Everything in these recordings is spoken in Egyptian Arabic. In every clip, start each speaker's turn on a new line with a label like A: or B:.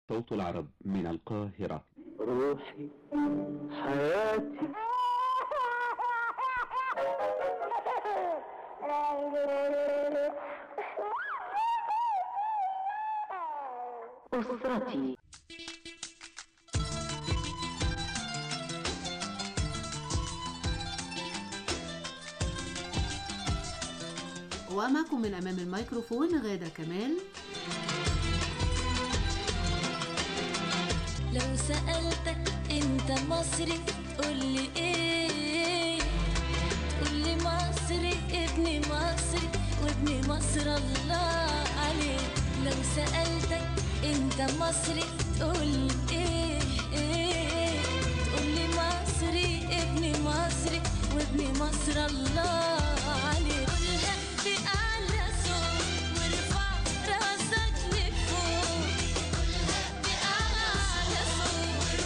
A: صوت العرب من القاهرة
B: روحي حياتي أسرتي
C: ومعكم من أمام الميكروفون غادة كمال
D: لو سألتك انت مصري قولي ايه تقولي مصري ابني مصري وابني مصر الله عليك لو سألتك انت مصري تقولي ايه ايه تقولي مصري ابني مصري وابني مصر الله عليك قولها بأعلى صوت وارفع راسك لفوق بأعلى صوت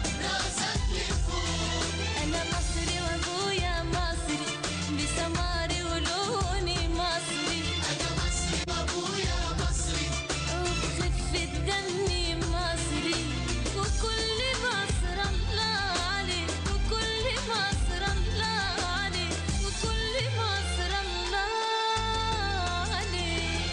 D: أنا مصري وأبويا مصري بسماري ولوني مصري أنا مصري وأبويا مصري وبخفة دمي مصري وكل مصر الله عليك وكل مصر الله عليك وكل مصر الله عليك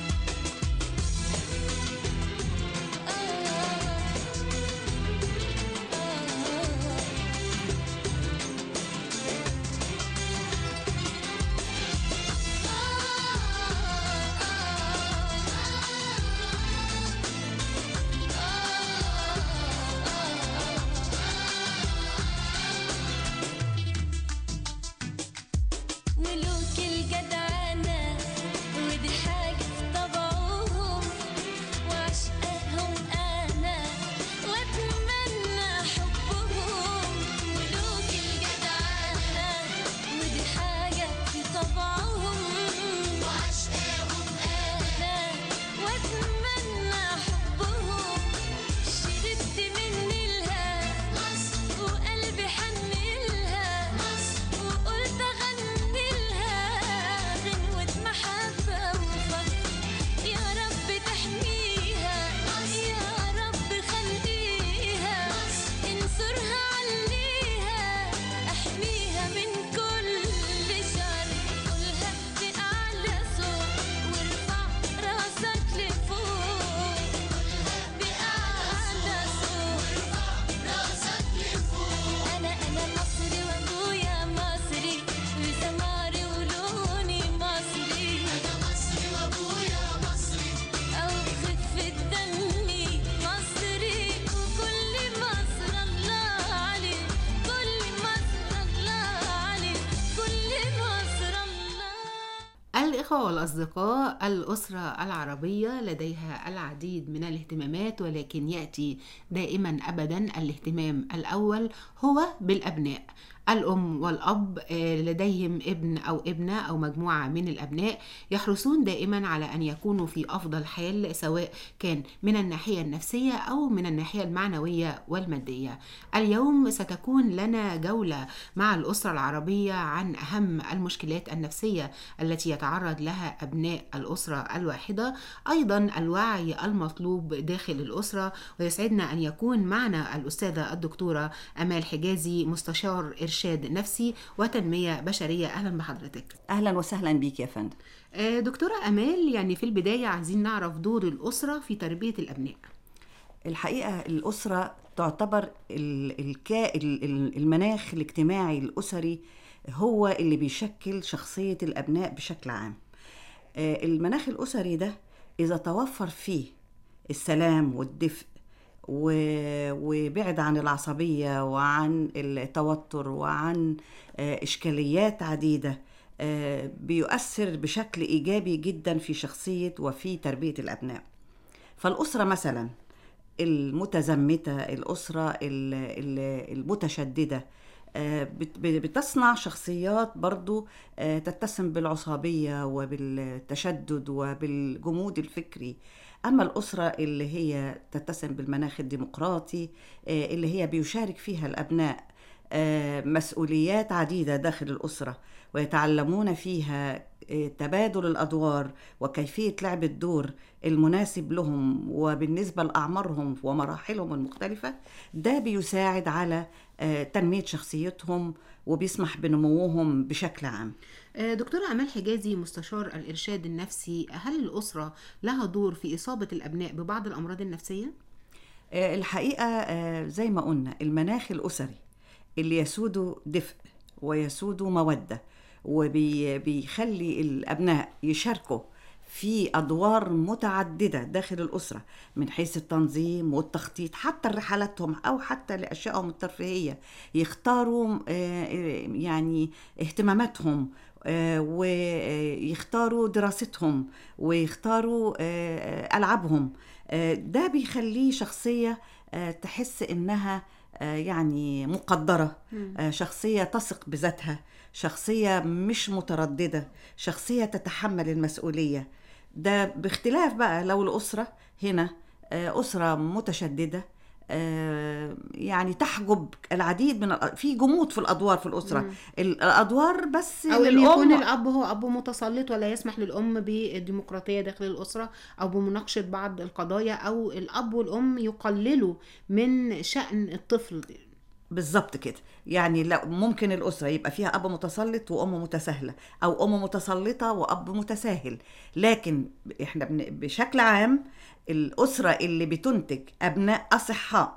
D: ملوك الجدعنة ودي حاجة في طبعهم وعشقهم أنا وأتمنى حبهم ملوك الجدعنة ودي حاجة في طبعهم وعشقهم أنا وأتمنى حبهم شربت من الها وقلبي حنلها وقلت أغني لها غنوة محبة وفرح يا رب تحميها يا رب خليها انصرها عليها احميها من كل شر قولها بأعلى صوت وارفع راسك لفوق بأعلى صوت أنا أنا مصري وأبويا مصري وسماري ولوني مصري أنا مصري وأبويا مصري أو خفة دمي مصري وكل مصر الله عليك كل مصر الله عليك كل مصر الله
C: الإخوة والأصدقاء الأسرة العربية لديها العديد من الاهتمامات ولكن يأتي دائما أبدا الاهتمام الأول هو بالأبناء الأم والأب آه، لديهم ابن أو ابنة أو مجموعة من الأبناء يحرصون دائما على أن يكونوا في أفضل حال سواء كان من الناحية النفسية أو من الناحية المعنوية والمادية اليوم ستكون لنا جولة مع الأسرة العربية عن أهم المشكلات النفسية التي يتعرض لها أبناء الأسرة الواحدة أيضا الوعي المطلوب داخل الأسرة ويسعدنا أن يكون معنا الأستاذة الدكتورة أمال حجازي مستشار إرشاد نفسي وتنمية بشرية أهلا بحضرتك
E: اهلا وسهلا بيك يا فندم
C: آه، دكتورة أمال يعني في البداية عايزين نعرف دور الأسرة في تربية الأبناء
E: الحقيقه الاسره تعتبر ال- الكا ال- ال- المناخ الاجتماعي الاسري هو اللي بيشكل شخصيه الابناء بشكل عام آه، المناخ الاسري ده اذا توفر فيه السلام والدفء و- وبعد عن العصبيه وعن التوتر وعن آه، اشكاليات عديده آه، بيؤثر بشكل ايجابي جدا في شخصيه وفي تربيه الابناء فالاسره مثلا المتزمته الاسره ال- ال- المتشدده آه، بت- بتصنع شخصيات برضو آه، تتسم بالعصابيه وبالتشدد وبالجمود الفكري اما الاسره اللي هي تتسم بالمناخ الديمقراطي آه، اللي هي بيشارك فيها الابناء آه، مسؤوليات عديدة داخل الأسرة ويتعلمون فيها آه، تبادل الأدوار وكيفية لعب الدور المناسب لهم وبالنسبة لأعمارهم ومراحلهم المختلفة ده بيساعد على آه، تنمية شخصيتهم وبيسمح بنموهم بشكل عام
C: آه، دكتورة أمال حجازي مستشار الإرشاد النفسي هل الأسرة لها دور في إصابة الأبناء ببعض الأمراض النفسية؟
E: آه، الحقيقة آه، زي ما قلنا المناخ الأسري اللي يسوده دفء ويسوده مودة وبيخلي الأبناء يشاركوا في أدوار متعددة داخل الأسرة من حيث التنظيم والتخطيط حتى لرحلاتهم أو حتى لأشيائهم الترفيهية يختاروا آه، آه، يعني اهتماماتهم آه، ويختاروا دراستهم ويختاروا آه، ألعابهم آه، ده بيخليه شخصية آه، تحس إنها آه، يعني مقدرة آه، شخصية تثق بذاتها شخصية مش مترددة شخصية تتحمل المسؤولية ده باختلاف بقى لو الأسرة هنا آه، أسرة متشددة آه، يعني تحجب العديد من الأ- في جمود في الادوار في الاسره الادوار بس
C: أو إن يكون
E: للام
C: الأب هو أب متسلط ولا يسمح للأم بالديمقراطية داخل الأسرة أو بمناقشة بعض القضايا أو الأب والأم يقللوا من شأن الطفل
E: بالظبط كده يعني لا ممكن الأسرة يبقى فيها أب متسلط وأم متساهلة أو أم متسلطة وأب متساهل لكن إحنا بن- بشكل عام الأسرة اللي بتنتج أبناء أصحاء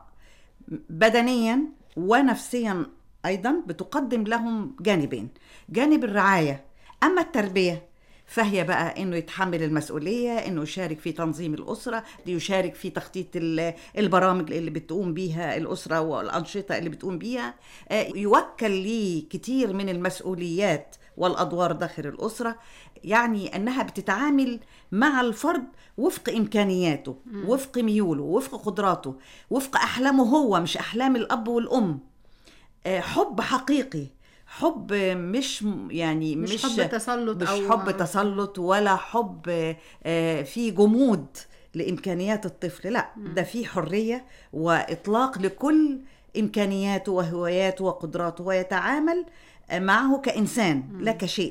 E: بدنيا ونفسيا أيضا بتقدم لهم جانبين جانب الرعاية أما التربية فهي بقى انه يتحمل المسؤوليه انه يشارك في تنظيم الاسره دي يشارك في تخطيط ال- البرامج اللي بتقوم بيها الاسره والانشطه اللي بتقوم بيها آه، يوكل ليه كتير من المسؤوليات والادوار داخل الاسره يعني انها بتتعامل مع الفرد وفق امكانياته وفق ميوله وفق قدراته وفق احلامه هو مش احلام الاب والام آه، حب حقيقي حب مش م- يعني
C: مش
E: مش,
C: حب تسلط
E: مش
C: أو-
E: حب تسلط ولا حب آه، في جمود لامكانيات الطفل لا ده في حريه واطلاق لكل امكانياته وهواياته وقدراته ويتعامل آه، معه كانسان لا كشيء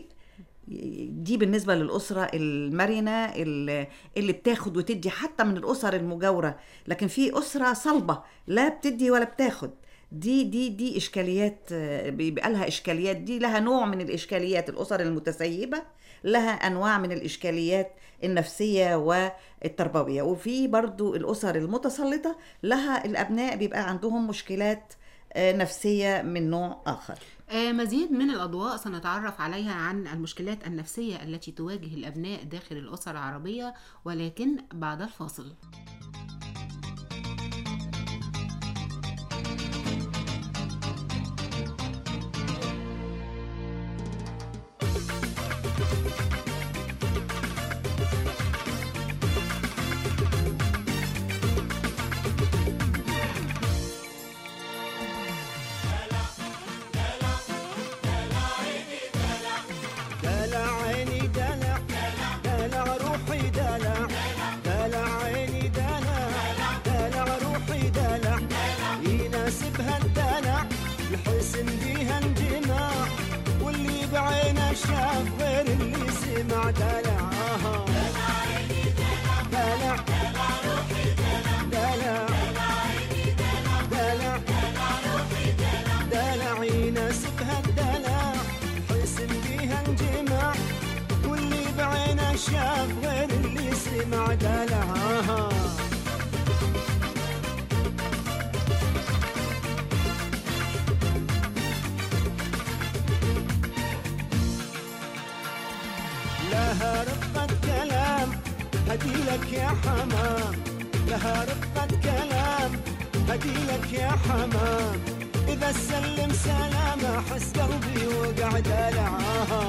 E: دي بالنسبة للأسرة المرنة اللي اللي بتاخد وتدي حتى من الأسر المجاورة لكن في أسرة صلبة لا بتدي ولا بتاخد دي دي دي إشكاليات آه، بيبقى لها إشكاليات دي لها نوع من الإشكاليات الأسر المتسيبة لها أنواع من الإشكاليات النفسية والتربوية وفي برضو الأسر المتسلطة لها الأبناء بيبقى عندهم مشكلات آه، نفسية من نوع آخر
C: آه، مزيد من الأضواء سنتعرف عليها عن المشكلات النفسية التي تواجه الأبناء داخل الأسر العربية ولكن بعد الفاصل
F: دلع عيني دلع دلع روحي دلع دلع عيني دلع دلع روحي دلع يناسبها الدلع الحسن بيها انجماع واللي بعينه شاف غير اللي سمع دلع آها. دلع دلع دلع دلع يناسبها الدلع حسن بيها انجماع واللي بعينه شاف غير اللي سمع دلعها لها رقة كلام هديلك يا حمام لها رقة كلام هديلك يا حمام إذا سلم سلام أحس قلبي وقع دلعها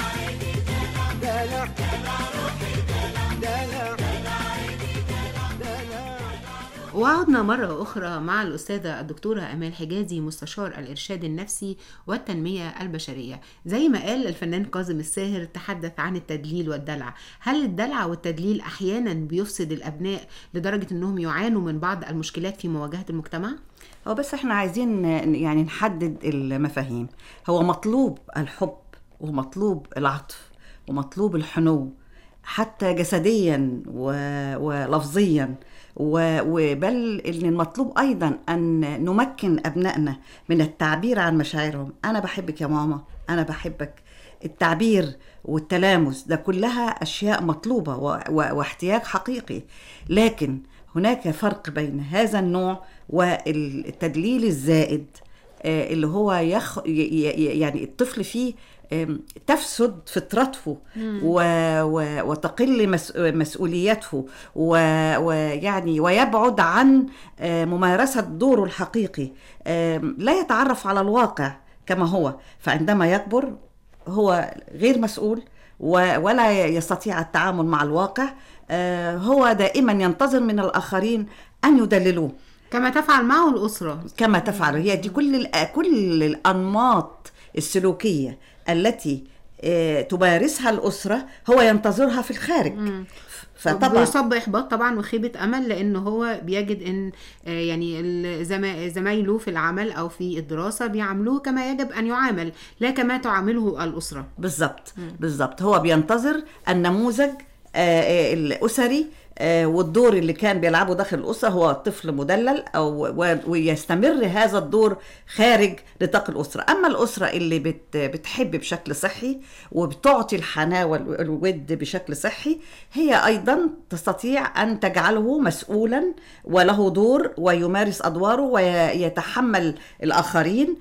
F: دلع دلع دلع
C: وعدنا مرة أخرى مع الأستاذة الدكتورة أمال حجازي مستشار الإرشاد النفسي والتنمية البشرية زي ما قال الفنان كاظم الساهر تحدث عن التدليل والدلع هل الدلع والتدليل أحيانا بيفسد الأبناء لدرجة أنهم يعانوا من بعض المشكلات في مواجهة المجتمع؟
E: هو بس احنا عايزين يعني نحدد المفاهيم هو مطلوب الحب ومطلوب العطف ومطلوب الحنو حتى جسديا و- ولفظيا و- وبل ان المطلوب ايضا ان نمكن ابنائنا من التعبير عن مشاعرهم انا بحبك يا ماما انا بحبك التعبير والتلامس ده كلها اشياء مطلوبه و- و- واحتياج حقيقي لكن هناك فرق بين هذا النوع والتدليل الزائد آه، اللي هو يخ... ي- ي- يعني الطفل فيه آم، تفسد فطرته و... و... وتقل مس... مسؤوليته و... ويعني ويبعد عن آه، ممارسة دوره الحقيقي آم، لا يتعرف على الواقع كما هو فعندما يكبر هو غير مسؤول و... ولا يستطيع التعامل مع الواقع آه، هو دائما ينتظر من الآخرين أن يدللوه
C: كما تفعل معه الأسرة
E: كما تفعل هي دي كل الأ- كل الانماط السلوكيه التي آه، تمارسها الاسره هو ينتظرها في الخارج فطبعا
C: بيصاب باحباط طبعا وخيبه امل لان هو بيجد ان آه، يعني الزما- زمايله في العمل او في الدراسه بيعاملوه كما يجب ان يعامل لا كما تعامله الاسره
E: بالظبط بالظبط هو بينتظر النموذج آه، آه، الاسري آه، والدور اللي كان بيلعبه داخل الاسره هو الطفل مدلل او و- ويستمر هذا الدور خارج نطاق الاسره اما الاسره اللي بت بتحب بشكل صحي وبتعطي الحناه وال- والود بشكل صحي هي ايضا تستطيع ان تجعله مسؤولا وله دور ويمارس ادواره ويتحمل الاخرين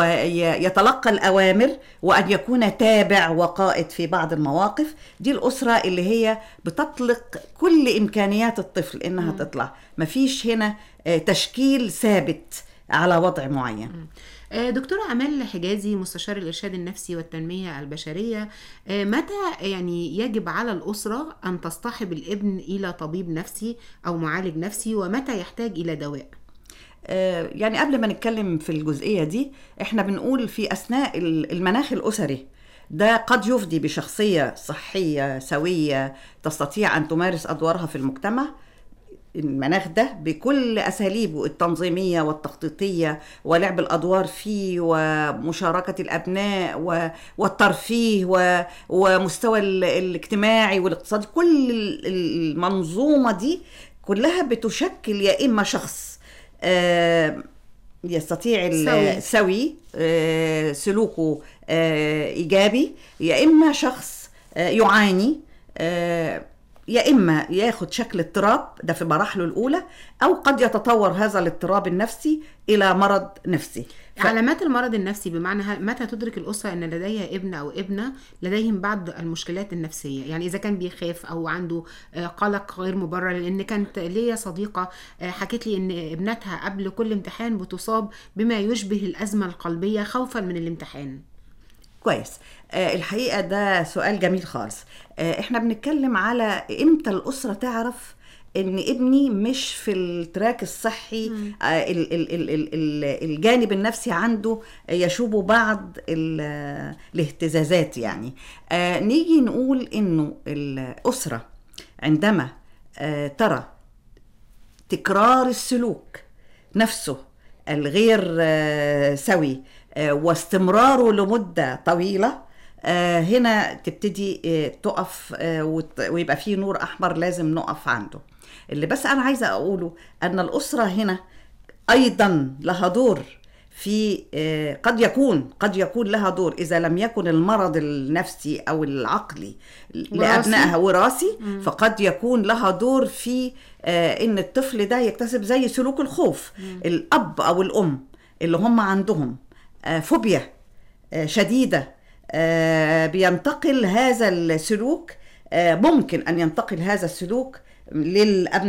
E: ويتلقى الاوامر وان يكون تابع وقائد في بعض المواقف دي الاسره اللي هي بتطلق كل امكانيات الطفل انها تطلع مفيش هنا آه، تشكيل ثابت على وضع معين
C: آه، دكتورة أمال حجازي مستشار الإرشاد النفسي والتنمية البشرية آه، متى يعني يجب على الأسرة أن تصطحب الابن إلى طبيب نفسي أو معالج نفسي ومتى يحتاج إلى دواء؟
E: آه، يعني قبل ما نتكلم في الجزئية دي احنا بنقول في أثناء ال- المناخ الأسري ده قد يفضي بشخصية صحية سوية تستطيع أن تمارس أدوارها في المجتمع المناخ ده بكل أساليبه التنظيمية والتخطيطية ولعب الأدوار فيه ومشاركة الأبناء و- والترفيه و- ومستوى ال- الاجتماعي والاقتصادي كل ال- المنظومة دي كلها بتشكل يا إما شخص آه، يستطيع ال-
C: سوي.
E: سوي آه، سلوكه آه، ايجابي يا اما شخص آه، يعاني آه، يا اما ياخد شكل اضطراب ده في مراحله الاولى او قد يتطور هذا الاضطراب النفسي الى مرض نفسي ف-
C: علامات المرض النفسي بمعنى ه- متى تدرك الأسرة أن لديها ابن أو ابنة لديهم بعض المشكلات النفسية يعني إذا كان بيخاف أو عنده آه، قلق غير مبرر لأن كانت ليا صديقة آه، حكت لي أن ابنتها قبل كل امتحان بتصاب بما يشبه الأزمة القلبية خوفا من الامتحان
E: كويس آه، الحقيقه ده سؤال جميل خالص آه، احنا بنتكلم على امتى الاسره تعرف ان ابني مش في التراك الصحي آه، ال- ال- ال- ال- ال- الجانب النفسي عنده يشوب بعض ال- الاهتزازات يعني آه، نيجي نقول انه الاسره عندما آه، ترى تكرار السلوك نفسه الغير آه، سوي آه، واستمراره لمدة طويلة آه، هنا تبتدي آه، تقف آه، وت- ويبقى فيه نور أحمر لازم نقف عنده اللي بس أنا عايزة أقوله أن الأسرة هنا أيضا لها دور في آه، قد يكون قد يكون لها دور إذا لم يكن المرض النفسي أو العقلي لأبنائها وراثي فقد يكون لها دور في آه، ان الطفل ده يكتسب زي سلوك الخوف الاب او الام اللي هم عندهم آه، فوبيا آه، شديده آه، بينتقل هذا السلوك آه، ممكن ان ينتقل هذا السلوك للابناء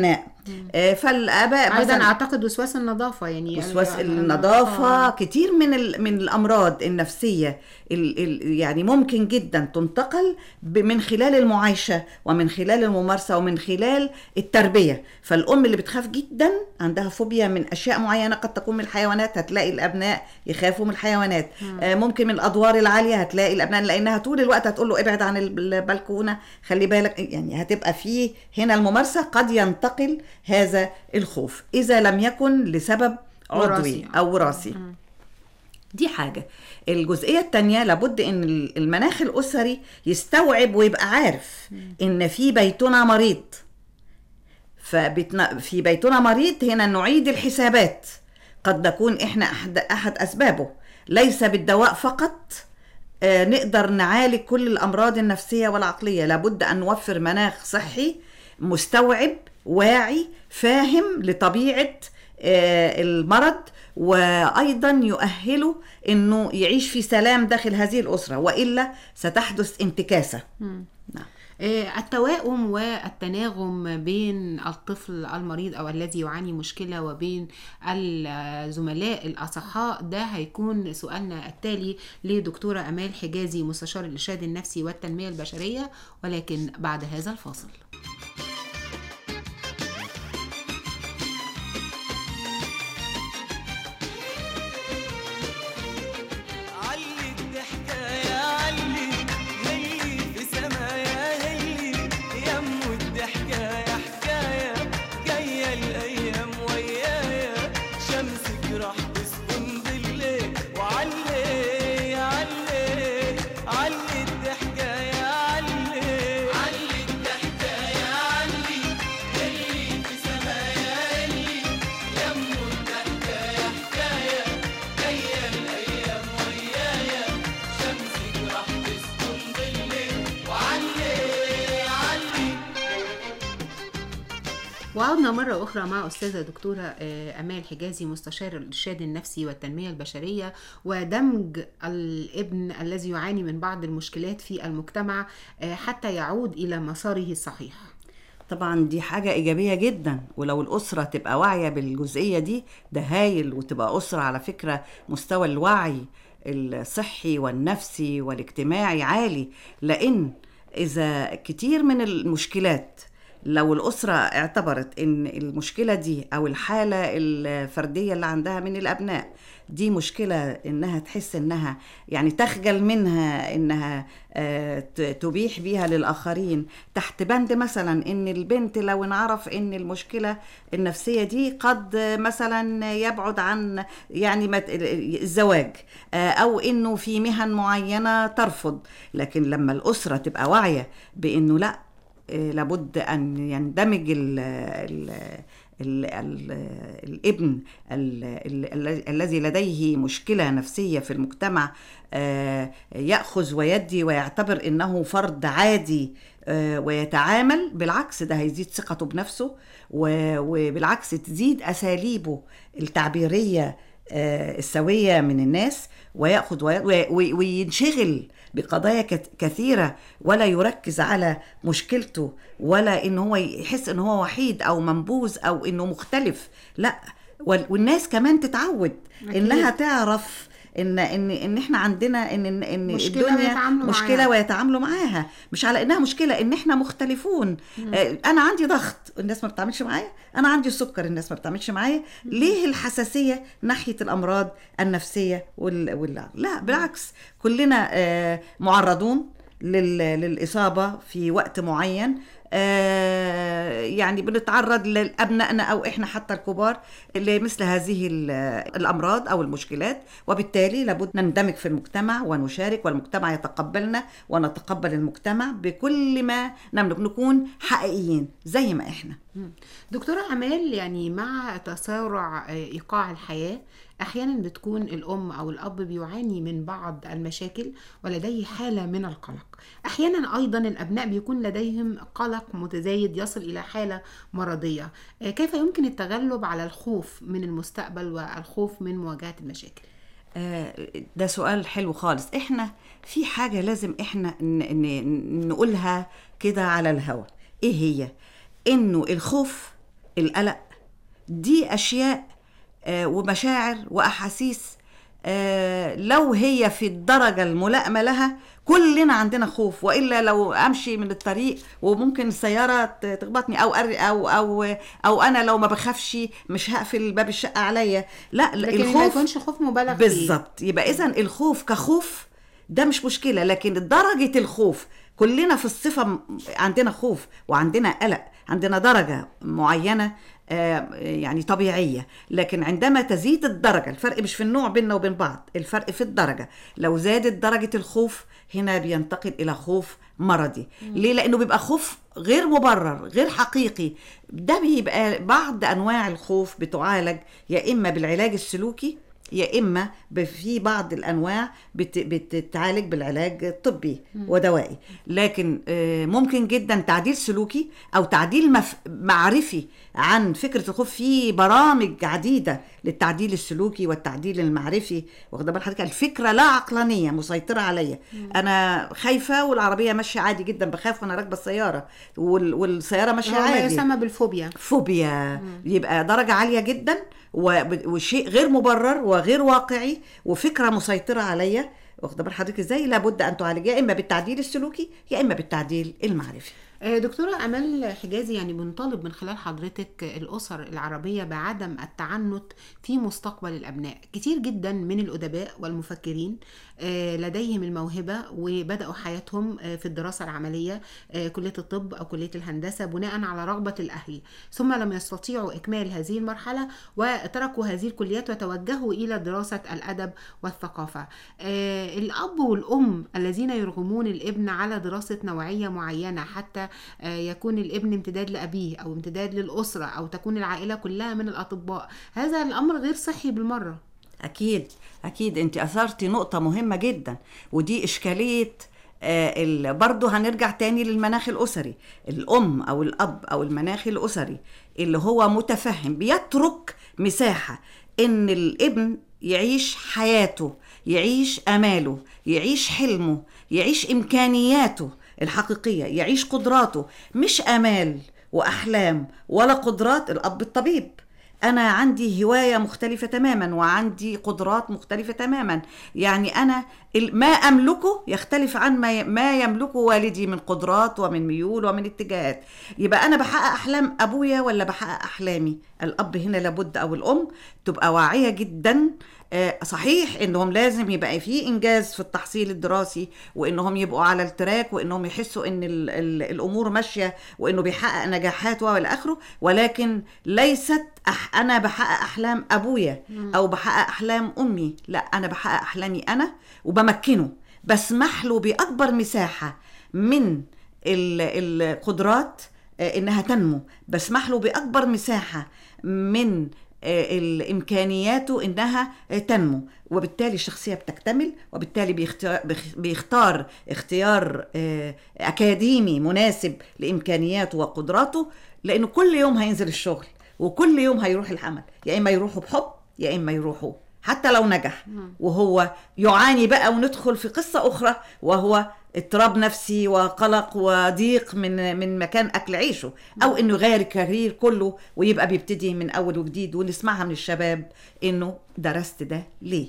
E: آه، فالاباء
C: ايضا
E: مثلا
C: اعتقد وسواس النظافه يعني
E: وسواس
C: يعني-
E: النظافة
C: آه.
E: كتير من ال- من الأمراض النفسية ال ال يعني ممكن جدا تنتقل ب- من خلال المعايشة ومن خلال الممارسة ومن خلال التربية فالأم اللي بتخاف جدا عندها فوبيا من أشياء معينة قد تكون من الحيوانات هتلاقي الأبناء يخافوا من الحيوانات آه ممكن من الأدوار العالية هتلاقي الأبناء لأنها طول الوقت هتقول له ابعد عن البلكونة خلي بالك يعني هتبقى فيه هنا الممارسة قد ينتقل هذا الخوف إذا لم يكن لسبب عضوي
C: وراثي.
E: او وراثي دي حاجه الجزئيه الثانيه لابد ان المناخ الاسري يستوعب ويبقى عارف ان في بيتنا مريض فبيتنا في بيتنا مريض هنا نعيد الحسابات قد نكون احنا احد احد اسبابه ليس بالدواء فقط آه، نقدر نعالج كل الامراض النفسيه والعقليه لابد ان نوفر مناخ صحي مستوعب واعي فاهم لطبيعه آه، المرض وايضا يؤهله انه يعيش في سلام داخل هذه الاسره والا ستحدث انتكاسه نعم.
C: آه، التوائم والتناغم بين الطفل المريض او الذي يعاني مشكله وبين الزملاء الاصحاء ده هيكون سؤالنا التالي لدكتوره امال حجازي مستشار الارشاد النفسي والتنميه البشريه ولكن بعد هذا الفاصل
F: علي الضحكة يا علي هلي في سمايا هلي يم الضحكة يا حكاية جاية الأيام ويايا شمسك راح تسكن بالليل وعلي علي علي الضحكة يا علي علي الضحكة يا علي هلي في سمايا هلي يم الضحكة يا حكاية جاية الأيام ويايا شمسك راح تسكن بالليل وعلي علي
C: وعدنا مرة أخرى مع أستاذة دكتورة آه، أمال حجازي مستشار الإرشاد النفسي والتنمية البشرية ودمج الابن الذي يعاني من بعض المشكلات في المجتمع آه، حتى يعود إلى مساره الصحيح
E: طبعا دي حاجة إيجابية جدا ولو الأسرة تبقى واعية بالجزئية دي ده هايل وتبقى أسرة على فكرة مستوى الوعي الصحي والنفسي والاجتماعي عالي لأن إذا كتير من المشكلات لو الأسرة اعتبرت إن المشكلة دي أو الحالة الفردية اللي عندها من الأبناء دي مشكلة إنها تحس إنها يعني تخجل منها إنها آه، ت- تبيح بيها للآخرين تحت بند مثلا إن البنت لو انعرف إن المشكلة النفسية دي قد آه، مثلا يبعد عن يعني مت- الزواج آه، أو إنه في مهن معينة ترفض لكن لما الأسرة تبقى واعية بإنه لأ آه، لابد ان يندمج ال ال ال ال الابن ال ال ال الذي لديه مشكله نفسيه في المجتمع آه، ياخذ ويدي ويعتبر انه فرد عادي آه، ويتعامل بالعكس ده هيزيد ثقته بنفسه و- وبالعكس تزيد اساليبه التعبيريه آه، السويه من الناس وياخذ وي- وي- وينشغل بقضايا كت- كثيره ولا يركز على مشكلته ولا ان هو يحس ان هو وحيد او منبوذ او انه مختلف لا وال- والناس كمان تتعود
C: أكيد.
E: انها تعرف ان ان ان احنا عندنا ان ان ان
C: مشكلة
E: الدنيا
C: ويتعاملوا
E: مشكله
C: معاها.
E: ويتعاملوا معاها مش على انها مشكله ان احنا مختلفون آه، انا عندي ضغط الناس ما بتعملش معايا انا عندي سكر الناس ما بتعملش معايا ليه الحساسيه ناحيه الامراض النفسيه وال... وال... لا بالعكس كلنا آه، معرضون لل... للاصابه في وقت معين آه، يعني بنتعرض لابنائنا او احنا حتى الكبار لمثل هذه ال- الامراض او المشكلات وبالتالي لابد نندمج في المجتمع ونشارك والمجتمع يتقبلنا ونتقبل المجتمع بكل ما نملك نكون حقيقيين زي ما احنا
C: دكتورة أمال يعني مع تسارع آه، إيقاع الحياة أحيانا بتكون الأم أو الأب بيعاني من بعض المشاكل ولديه حالة من القلق أحيانا أيضا الأبناء بيكون لديهم قلق متزايد يصل إلى حالة مرضية آه، كيف يمكن التغلب على الخوف من المستقبل والخوف من مواجهة المشاكل
E: آه، ده سؤال حلو خالص احنا في حاجة لازم احنا ن- ن- نقولها كده على الهوا ايه هي انه الخوف القلق دي اشياء آه، ومشاعر واحاسيس آه، لو هي في الدرجه الملائمه لها كلنا عندنا خوف والا لو امشي من الطريق وممكن السياره ت- تخبطني او أر- او او او انا لو ما بخافش مش هقفل باب الشقه عليا لا
C: لكن ما
E: الخوف
C: يكونش خوف مبالغ فيه
E: بالظبط يبقى اذا الخوف كخوف ده مش مشكله لكن درجه الخوف كلنا في الصفه م- عندنا خوف وعندنا قلق عندنا درجه معينه آه، يعني طبيعيه لكن عندما تزيد الدرجه الفرق مش في النوع بيننا وبين بعض الفرق في الدرجه لو زادت درجه الخوف هنا بينتقل الى خوف مرضي ليه لانه بيبقى خوف غير مبرر غير حقيقي ده بيبقى بعض انواع الخوف بتعالج يا اما بالعلاج السلوكي يا اما ب- في بعض الانواع بت- بتتعالج بالعلاج الطبي ودوائي لكن آه، ممكن جدا تعديل سلوكي او تعديل مف- معرفي عن فكره الخوف في برامج عديده للتعديل السلوكي والتعديل المعرفي واخده بال حضرتك الفكره لا عقلانيه مسيطره عليا انا خايفه والعربيه ماشيه عادي جدا بخاف وانا راكبه السياره وال- والسياره ماشيه
C: هو ما
E: عادي
C: يسمى بالفوبيا
E: فوبيا يبقى درجة عالية جدا وب- وشيء غير مبرر وغير واقعي وفكرة مسيطرة عليا واخده بال حضرتك ازاي لابد ان تعالج يا اما بالتعديل السلوكي يا اما بالتعديل المعرفي
C: آه، دكتورة أمال حجازي يعني بنطالب من خلال حضرتك الأسر العربية بعدم التعنت في مستقبل الأبناء كتير جدا من الأدباء والمفكرين آه، لديهم الموهبة وبدأوا حياتهم آه، في الدراسة العملية آه، كلية الطب أو كلية الهندسة بناء على رغبة الأهل ثم لم يستطيعوا إكمال هذه المرحلة وتركوا هذه الكليات وتوجهوا إلى دراسة الأدب والثقافة آه، الأب والأم الذين يرغمون الابن على دراسة نوعية معينة حتى آه، يكون الابن امتداد لأبيه أو امتداد للأسرة أو تكون العائلة كلها من الأطباء هذا الأمر غير صحي بالمرة
E: اكيد اكيد انت اثرتي نقطة مهمة جدا ودي اشكالية آه، ال- برضه هنرجع تاني للمناخ الأسري الأم أو الأب أو المناخ الأسري اللي هو متفهم بيترك مساحة إن الابن يعيش حياته يعيش أماله يعيش حلمه يعيش إمكانياته الحقيقية يعيش قدراته مش أمال وأحلام ولا قدرات الأب الطبيب انا عندي هوايه مختلفه تماما وعندي قدرات مختلفه تماما يعني انا ال- ما املكه يختلف عن ما ي- ما يملكه والدي من قدرات ومن ميول ومن اتجاهات يبقى انا بحقق احلام ابويا ولا بحقق احلامي الاب هنا لابد او الام تبقى واعيه جدا آه، صحيح انهم لازم يبقى في انجاز في التحصيل الدراسي وانهم يبقوا على التراك وانهم يحسوا ان ال ال الامور ماشيه وانه بيحقق نجاحات والى اخره ولكن ليست أح انا بحقق احلام ابويا او بحقق احلام امي لا انا بحقق احلامي انا وبمكنه بسمح له باكبر مساحه من ال- القدرات آه، انها تنمو بسمح له باكبر مساحه من آه، الامكانياته انها آه، تنمو وبالتالي الشخصيه بتكتمل وبالتالي بيختار, بيخ- بيختار اختيار آه، اكاديمي مناسب لامكانياته وقدراته لانه كل يوم هينزل الشغل وكل يوم هيروح العمل يا اما يروحوا بحب يا اما يروحوا حتى لو نجح وهو يعاني بقى وندخل في قصه اخرى وهو اضطراب نفسي وقلق وضيق من من مكان اكل عيشه او انه يغير الكارير كله ويبقى بيبتدي من اول وجديد ونسمعها من الشباب انه درست ده ليه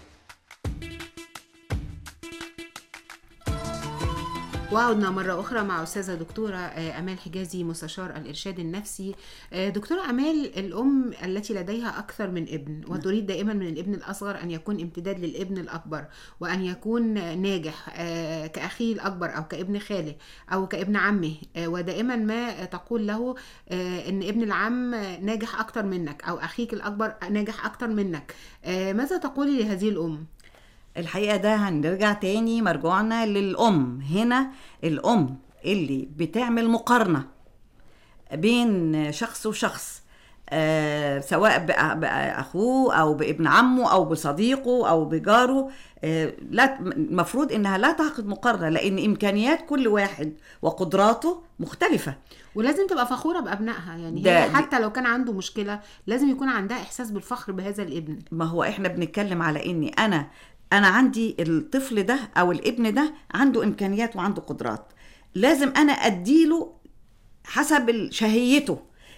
C: وعدنا مرة أخرى مع أستاذة دكتورة آه، أمال حجازي مستشار الإرشاد النفسي آه، دكتورة أمال الأم التي لديها أكثر من ابن وتريد دائما من الابن الأصغر أن يكون امتداد للابن الأكبر وأن يكون ناجح آه، كأخيه الأكبر أو كابن خاله أو كابن عمه آه، ودائما ما تقول له آه، أن ابن العم ناجح أكثر منك أو أخيك الأكبر ناجح أكثر منك آه، ماذا تقولي لهذه الأم؟
E: الحقيقه ده هنرجع تاني مرجوعنا للام هنا الام اللي بتعمل مقارنه بين شخص وشخص آه سواء بأ- بأخوه أو بابن عمه أو بصديقه أو بجاره آه لا المفروض إنها لا تعقد مقارنة لأن إمكانيات كل واحد وقدراته مختلفة
C: ولازم تبقى فخورة بأبنائها يعني
E: ده-
C: هي حتى لو كان عنده مشكلة لازم يكون عندها إحساس بالفخر بهذا الابن
E: ما هو احنا بنتكلم على اني انا انا عندي الطفل ده او الابن ده عنده امكانيات وعنده قدرات لازم انا اديله حسب ال- شهيته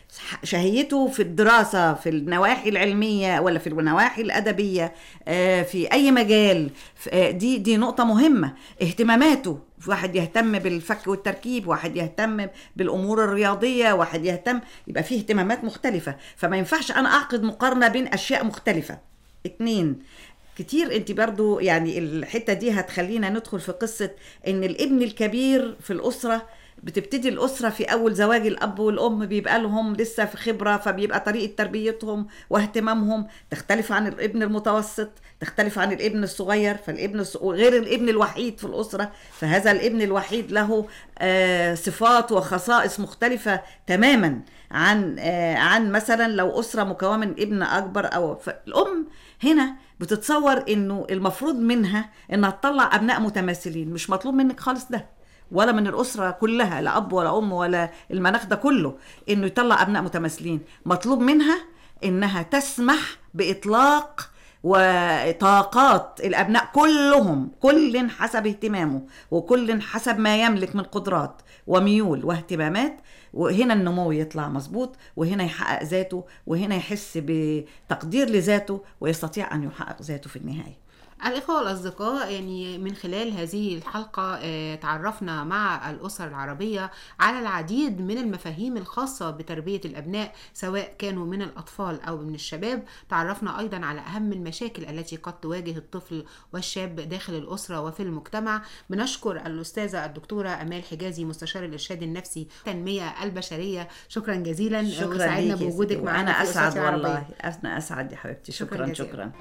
E: شهيته في الدراسة في النواحي العلمية ولا في النواحي الأدبية آه، في أي مجال ف- آه، دي دي نقطة مهمة اهتماماته واحد يهتم بالفك والتركيب واحد يهتم بالأمور الرياضية واحد يهتم يبقى فيه اهتمامات مختلفة فما ينفعش أنا أعقد مقارنة بين أشياء مختلفة اتنين كتير انت برضو يعني الحتة دي هتخلينا ندخل في قصة ان الابن الكبير في الأسرة بتبتدي الأسرة في أول زواج الأب والأم بيبقى لهم لسه في خبرة فبيبقى طريقة تربيتهم واهتمامهم تختلف عن الابن المتوسط تختلف عن الابن الصغير فالابن الص- غير الابن الوحيد في الأسرة فهذا الابن الوحيد له آه، صفات وخصائص مختلفة تماما عن آه، عن مثلا لو أسرة مكونة من ابن أكبر أو ف- الأم هنا بتتصور انه المفروض منها انها تطلع ابناء متماثلين مش مطلوب منك خالص ده ولا من الاسره كلها لا اب ولا ام ولا المناخ ده كله انه يطلع ابناء متماثلين مطلوب منها انها تسمح باطلاق وطاقات الابناء كلهم كل حسب اهتمامه وكل حسب ما يملك من قدرات وميول واهتمامات وهنا النمو يطلع مظبوط وهنا يحقق ذاته وهنا يحس بتقدير لذاته ويستطيع ان يحقق ذاته في النهايه
C: الإخوة والأصدقاء يعني من خلال هذه الحلقة آه، تعرفنا مع الأسر العربية على العديد من المفاهيم الخاصة بتربية الأبناء سواء كانوا من الأطفال أو من الشباب تعرفنا أيضا على أهم المشاكل التي قد تواجه الطفل والشاب داخل الأسرة وفي المجتمع بنشكر الأستاذة الدكتورة أمال حجازي مستشار الإرشاد النفسي التنمية البشرية شكرا جزيلا
E: شكرا
C: وسعدنا
E: ليك يا
C: بوجودك
E: سيدي.
C: معنا
E: وانا
C: في
E: اسعد
C: أسرتي العربية.
E: والله انا اسعد يا حبيبتي
C: شكراً
E: شكرا
C: جزيلاً.
E: شكرا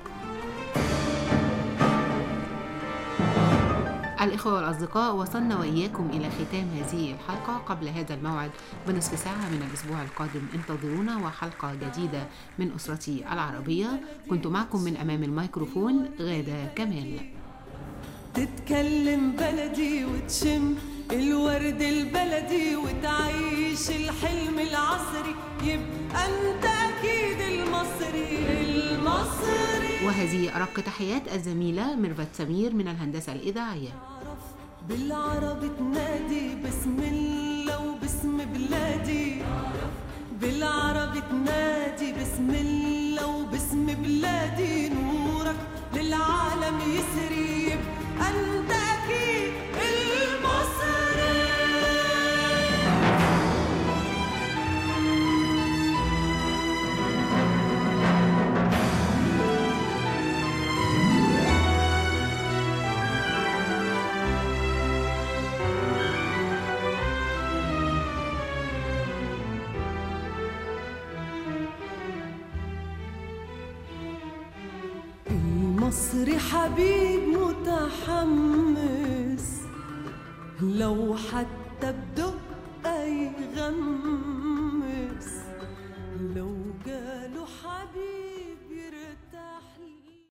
C: الإخوة والأصدقاء وصلنا وإياكم إلى ختام هذه الحلقة قبل هذا الموعد بنصف ساعة من الأسبوع القادم انتظرونا وحلقة جديدة من أسرتي العربية كنت معكم من أمام الميكروفون غادة كمال
F: تتكلم بلدي وتشم الورد البلدي وتعيش الحلم العصري يبقى انت اكيد المصري المصري
C: وهذه أرق تحيات الزميلة ميرفت سمير من الهندسة الإذاعية
F: بالعربي تنادي بسم الله وباسم بلادي بالعربي تنادي بسم الله وباسم بلادي نورك للعالم يسري يبقى انت اكيد المصري المصري حبيب متحمس لو حتى بدقة يغمس